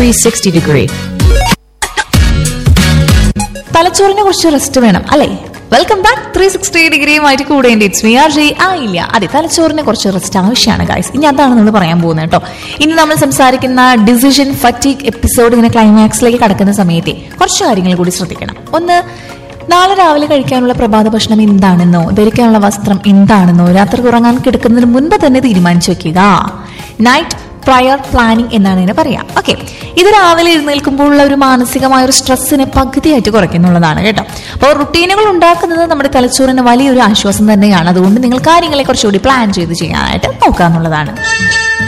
360 degree. തലച്ചോറിനെ കുറച്ച് rest വേണം അല്ലേ വെൽക്കം ബാക്ക് ത്രീ സിക്സ്റ്റി ഡിഗ്രിയുമായിട്ട് കൂടെ ഇറ്റ്സ് മി ആർ ജെ ആയില്ല അതെ തലച്ചോറിന് കുറച്ച് റെസ്റ്റ് ആവശ്യമാണ് ഗൈസ് ഇനി അതാണ് നമ്മൾ പറയാൻ പോകുന്നത് കേട്ടോ ഇനി നമ്മൾ സംസാരിക്കുന്ന ഡിസിഷൻ ഫറ്റീക് എപ്പിസോഡ് ഇങ്ങനെ ക്ലൈമാക്സിലേക്ക് കടക്കുന്ന സമയത്തെ കുറച്ച് കാര്യങ്ങൾ കൂടി ശ്രദ്ധിക്കണം ഒന്ന് നാളെ രാവിലെ കഴിക്കാനുള്ള പ്രഭാത ഭക്ഷണം എന്താണെന്നോ ധരിക്കാനുള്ള വസ്ത്രം എന്താണെന്നോ രാത്രി ഉറങ്ങാൻ കിടക്കുന്നതിന് മുൻപ് തന്നെ തീരുമാനിച്ചു വെക്കുക നൈറ്റ് പ്രയർ പ്ലാനിങ് എന്നാണ് ഇതിനെ പറയാം ഓക്കെ ഇത് രാവിലെ എഴുന്നേൽക്കുമ്പോഴുള്ള ഒരു മാനസികമായ ഒരു സ്ട്രെസ്സിനെ പകുതിയായിട്ട് കുറയ്ക്കുന്നുള്ളതാണ് കേട്ടോ അപ്പോൾ റുട്ടീനുകൾ ഉണ്ടാക്കുന്നത് നമ്മുടെ തലച്ചോറിന് വലിയൊരു ആശ്വാസം തന്നെയാണ് അതുകൊണ്ട് നിങ്ങൾ കാര്യങ്ങളെ കുറച്ചുകൂടി പ്ലാൻ ചെയ്ത് ചെയ്യാനായിട്ട് നോക്കാന്നുള്ളതാണ്